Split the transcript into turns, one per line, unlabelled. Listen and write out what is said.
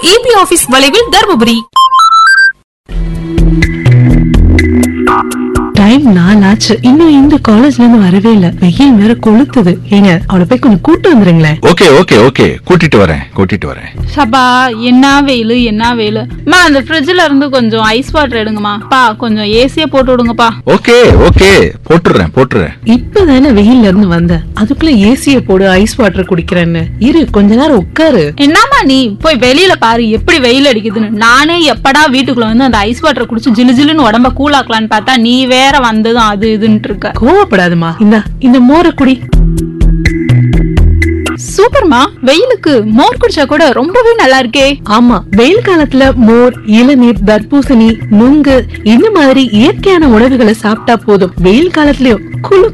EB office வளைவில் Dharmapuri
time நாலாச்சு இன்னும் இந்த காலேஜ்ல இருந்து வரவே இல்ல வெயில் வேற கொளுத்துது ஏங்க அவளை போய் கொஞ்சம் கூட்டு வந்துருங்களேன்
ஓகே ஓகே ஓகே கூட்டிட்டு வரேன் கூட்டிட்டு வரேன்
சபா என்ன வெயில் என்ன வெயில் மா அந்த ஃப்ரிட்ஜ்ல இருந்து கொஞ்சம் ஐஸ் வாட்டர் எடுங்கம்மா பா கொஞ்சம் ஏசிய போட்டு விடுங்கப்பா
ஓகே ஓகே போட்டுறேன் போட்டுறேன்
இப்பதானே வெயில்ல இருந்து வந்த அதுக்குள்ள ஏசிய போடு ஐஸ் வாட்டர் குடிக்கிறேன்னு இரு கொஞ்ச நேரம் உட்காரு
என்னம்மா நீ போய் வெளியில பாரு எப்படி வெயில் அடிக்குதுன்னு நானே எப்படா வீட்டுக்குள்ள வந்து அந்த ஐஸ் வாட்டர் குடிச்சு ஜிலு ஜிலுன்னு உடம்ப கூலாக்கலான்னு பார்த்தா நீ வேற வந்ததும் அது இதுன்ட்டு இருக்க
கோவப்படாதம்மா இந்த இந்த மோர குடி
சூப்பர்மா வெயிலுக்கு மோர் குடிச்சா கூட ரொம்பவே நல்லா இருக்கே
ஆமா வெயில் காலத்துல மோர் இளநீர் தர்பூசணி நுங்கு இந்த மாதிரி இயற்கையான உணவுகளை சாப்பிட்டா போதும் வெயில் காலத்துலயும் குளு